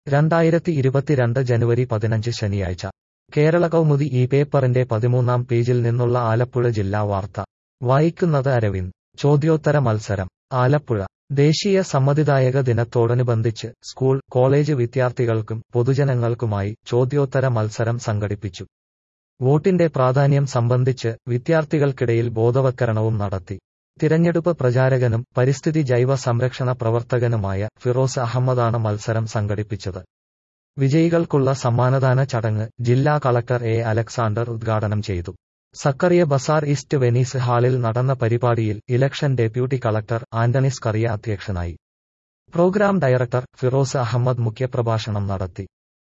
രണ്ടായിരത്തി ഇരുപത്തിരണ്ട് ജനുവരി പതിനഞ്ച് ശനിയാഴ്ച കേരള കൗമുദി ഈ പേപ്പറിന്റെ പതിമൂന്നാം പേജിൽ നിന്നുള്ള ആലപ്പുഴ ജില്ലാ വാർത്ത വായിക്കുന്നത് അരവിന്ദ് ചോദ്യോത്തര മത്സരം ആലപ്പുഴ ദേശീയ സമ്മതിദായക ദിനത്തോടനുബന്ധിച്ച് സ്കൂൾ കോളേജ് വിദ്യാർത്ഥികൾക്കും പൊതുജനങ്ങൾക്കുമായി ചോദ്യോത്തര മത്സരം സംഘടിപ്പിച്ചു വോട്ടിന്റെ പ്രാധാന്യം സംബന്ധിച്ച് വിദ്യാർത്ഥികൾക്കിടയിൽ ബോധവത്കരണവും നടത്തി തിരഞ്ഞെടുപ്പ് പ്രചാരകനും പരിസ്ഥിതി ജൈവ സംരക്ഷണ പ്രവർത്തകനുമായ ഫിറോസ് അഹമ്മദാണ് മത്സരം സംഘടിപ്പിച്ചത് വിജയികൾക്കുള്ള സമ്മാനദാന ചടങ്ങ് ജില്ലാ കളക്ടർ എ അലക്സാണ്ടർ ഉദ്ഘാടനം ചെയ്തു സക്കറിയ ബസാർ ഈസ്റ്റ് വെനീസ് ഹാളിൽ നടന്ന പരിപാടിയിൽ ഇലക്ഷൻ ഡെപ്യൂട്ടി കളക്ടർ ആന്റണിസ് കറിയ അധ്യക്ഷനായി പ്രോഗ്രാം ഡയറക്ടർ ഫിറോസ് അഹമ്മദ് മുഖ്യപ്രഭാഷണം നടത്തി